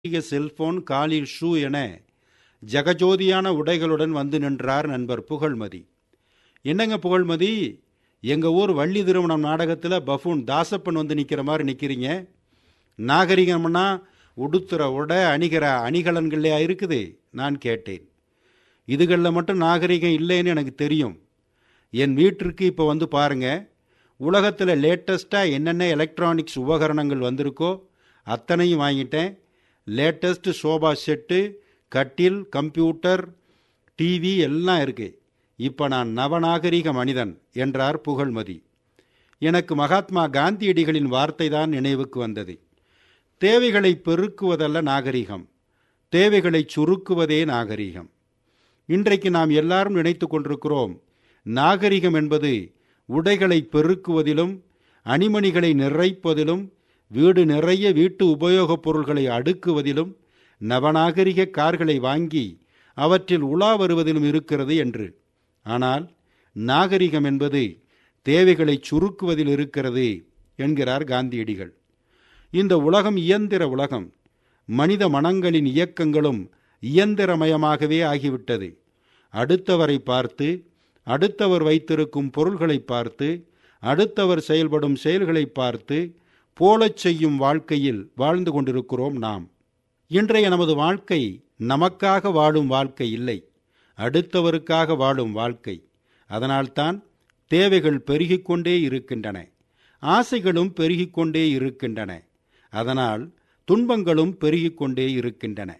நாகரிக செல்போன் காலில் ஷூ என ஜெகஜோதியான உடைகளுடன் வந்து நின்றார் நண்பர் புகழ்மதி என்னங்க புகழ்மதி எங்கள் ஊர் வள்ளி திருமணம் நாடகத்தில் பஃபூன் தாசப்பன் வந்து நிற்கிற மாதிரி நிற்கிறீங்க நாகரிகம்னா உடுத்துற உடை அணிகிற அணிகலன்கள்லையா இருக்குது நான் கேட்டேன் இதுகளில் மட்டும் நாகரிகம் இல்லைன்னு எனக்கு தெரியும் என் வீட்டிற்கு இப்போ வந்து பாருங்க உலகத்தில் லேட்டஸ்ட்டாக என்னென்ன எலக்ட்ரானிக்ஸ் உபகரணங்கள் வந்திருக்கோ அத்தனையும் வாங்கிட்டேன் லேட்டஸ்ட் சோபா செட்டு கட்டில் கம்ப்யூட்டர் டிவி எல்லாம் இருக்குது இப்போ நான் நவநாகரிக மனிதன் என்றார் புகழ்மதி எனக்கு மகாத்மா காந்தியடிகளின் வார்த்தை தான் நினைவுக்கு வந்தது தேவைகளை பெருக்குவதல்ல நாகரிகம் தேவைகளை சுருக்குவதே நாகரிகம் இன்றைக்கு நாம் எல்லாரும் நினைத்து கொண்டிருக்கிறோம் நாகரிகம் என்பது உடைகளை பெருக்குவதிலும் அணிமணிகளை நிறைப்பதிலும் வீடு நிறைய வீட்டு உபயோகப் பொருள்களை அடுக்குவதிலும் நவநாகரிக கார்களை வாங்கி அவற்றில் உலா வருவதிலும் இருக்கிறது என்று ஆனால் நாகரிகம் என்பது தேவைகளை சுருக்குவதில் இருக்கிறது என்கிறார் காந்தியடிகள் இந்த உலகம் இயந்திர உலகம் மனித மனங்களின் இயக்கங்களும் இயந்திரமயமாகவே ஆகிவிட்டது அடுத்தவரை பார்த்து அடுத்தவர் வைத்திருக்கும் பொருள்களை பார்த்து அடுத்தவர் செயல்படும் செயல்களை பார்த்து போலச் செய்யும் வாழ்க்கையில் வாழ்ந்து கொண்டிருக்கிறோம் நாம் இன்றைய நமது வாழ்க்கை நமக்காக வாழும் வாழ்க்கை இல்லை அடுத்தவருக்காக வாழும் வாழ்க்கை அதனால்தான் தேவைகள் பெருகிக்கொண்டே இருக்கின்றன ஆசைகளும் பெருகிக்கொண்டே இருக்கின்றன அதனால் துன்பங்களும் பெருகிக்கொண்டே இருக்கின்றன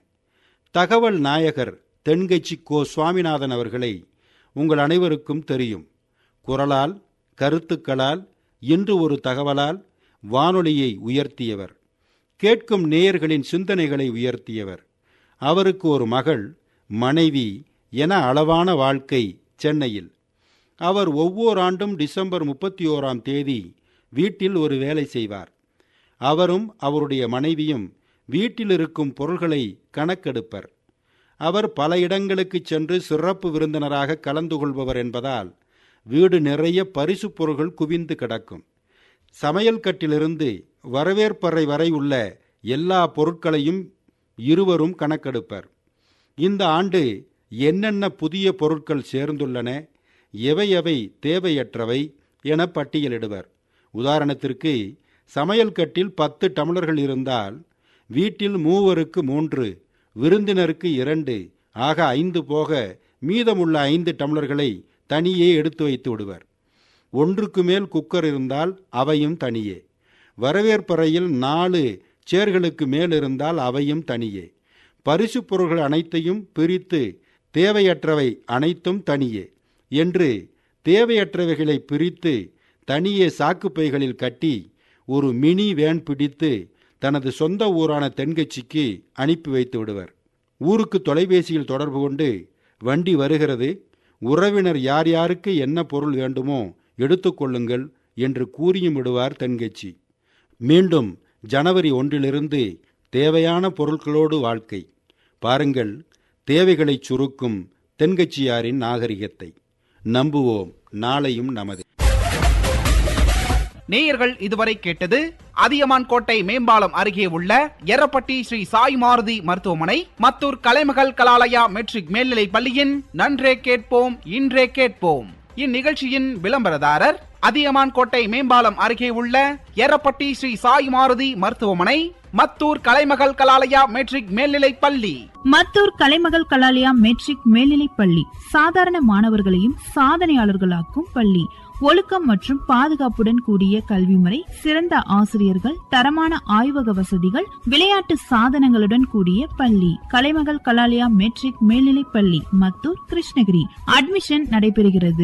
தகவல் நாயகர் தென்கட்சி கோ சுவாமிநாதன் அவர்களை உங்கள் அனைவருக்கும் தெரியும் குரலால் கருத்துக்களால் இன்று ஒரு தகவலால் வானொலியை உயர்த்தியவர் கேட்கும் நேயர்களின் சிந்தனைகளை உயர்த்தியவர் அவருக்கு ஒரு மகள் மனைவி என அளவான வாழ்க்கை சென்னையில் அவர் ஒவ்வொரு ஆண்டும் டிசம்பர் முப்பத்தி ஓராம் தேதி வீட்டில் ஒரு வேலை செய்வார் அவரும் அவருடைய மனைவியும் வீட்டில் இருக்கும் பொருள்களை கணக்கெடுப்பர் அவர் பல இடங்களுக்கு சென்று சிறப்பு விருந்தினராக கலந்து கொள்பவர் என்பதால் வீடு நிறைய பரிசு பொருள்கள் குவிந்து கிடக்கும் சமையல் கட்டிலிருந்து வரவேற்பறை வரை உள்ள எல்லா பொருட்களையும் இருவரும் கணக்கெடுப்பர் இந்த ஆண்டு என்னென்ன புதிய பொருட்கள் சேர்ந்துள்ளன எவை எவை தேவையற்றவை என பட்டியலிடுவர் உதாரணத்திற்கு சமையல் கட்டில் பத்து டம்ளர்கள் இருந்தால் வீட்டில் மூவருக்கு மூன்று விருந்தினருக்கு இரண்டு ஆக ஐந்து போக மீதமுள்ள ஐந்து டம்ளர்களை தனியே எடுத்து வைத்து விடுவர் ஒன்றுக்கு மேல் குக்கர் இருந்தால் அவையும் தனியே வரவேற்பறையில் நாலு சேர்களுக்கு மேல் இருந்தால் அவையும் தனியே பரிசு பொருள்கள் அனைத்தையும் பிரித்து தேவையற்றவை அனைத்தும் தனியே என்று தேவையற்றவைகளை பிரித்து தனியே சாக்குப்பைகளில் கட்டி ஒரு மினி வேன் பிடித்து தனது சொந்த ஊரான தென்கட்சிக்கு அனுப்பி வைத்து விடுவர் ஊருக்கு தொலைபேசியில் தொடர்பு கொண்டு வண்டி வருகிறது உறவினர் யார் யாருக்கு என்ன பொருள் வேண்டுமோ எடுத்துக்கொள்ளுங்கள் என்று கூறியும் விடுவார் தென்கட்சி மீண்டும் ஜனவரி ஒன்றிலிருந்து தேவையான பொருட்களோடு வாழ்க்கை பாருங்கள் தேவைகளை சுருக்கும் தென்கட்சியாரின் நாகரிகத்தை நம்புவோம் நாளையும் நமது நேயர்கள் இதுவரை கேட்டது அதியமான் கோட்டை மேம்பாலம் அருகே உள்ள எரப்பட்டி ஸ்ரீ சாய் மாருதி மருத்துவமனை மத்தூர் கலைமகள் கலாலயா மெட்ரிக் மேல்நிலை பள்ளியின் நன்றே கேட்போம் இன்றே கேட்போம் இந்நிகழ்ச்சியின் விளம்பரதாரர் அதியமான் கோட்டை மேம்பாலம் அருகே உள்ள எரப்பட்டி ஸ்ரீ சாய் மாருதி மருத்துவமனை மத்தூர் கலைமகள் கலாலயா மெட்ரிக் மேல்நிலை பள்ளி மத்தூர் கலைமகள் கலாலயா மெட்ரிக் மேல்நிலைப் பள்ளி சாதாரண மாணவர்களையும் சாதனையாளர்களாக்கும் பள்ளி ஒழுக்கம் மற்றும் பாதுகாப்புடன் கூடிய கல்வி முறை சிறந்த ஆசிரியர்கள் தரமான ஆய்வக வசதிகள் விளையாட்டு சாதனங்களுடன் கூடிய பள்ளி கலைமகள் கலாலயா மெட்ரிக் மேல்நிலைப் பள்ளி மத்தூர் கிருஷ்ணகிரி அட்மிஷன் நடைபெறுகிறது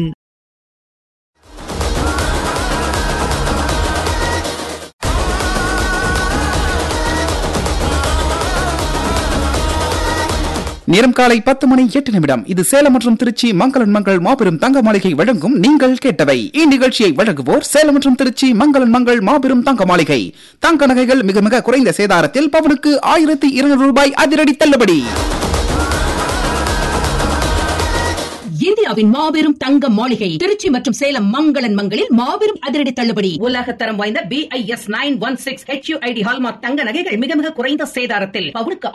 நேரம் காலை பத்து மணி எட்டு நிமிடம் இது சேலம் மற்றும் திருச்சி மங்களன் மங்கள் மாபெரும் தங்க மாளிகை வழங்கும் நீங்கள் கேட்டவை இந்நிகழ்ச்சியை வழங்குவோர் சேலம் மற்றும் திருச்சி மங்களன் மங்கள் மாபெரும் தங்க மாளிகை தங்க நகைகள் மிக மிக குறைந்த சேதாரத்தில் பவனுக்கு ஆயிரத்தி இருநூறு ரூபாய் அதிரடி தள்ளுபடி இந்தியாவின் மாபெரும் தங்க மாளிகை திருச்சி மற்றும் சேலம் மங்களன் மங்களில் மாபெரும் அதிரடி தள்ளுபடி உலக தரம் வாய்ந்த B I S nine one six H hallmark தங்க நகைகள் மிக மிக குறைந்த சேதாரத்தில் பவுனுக்கு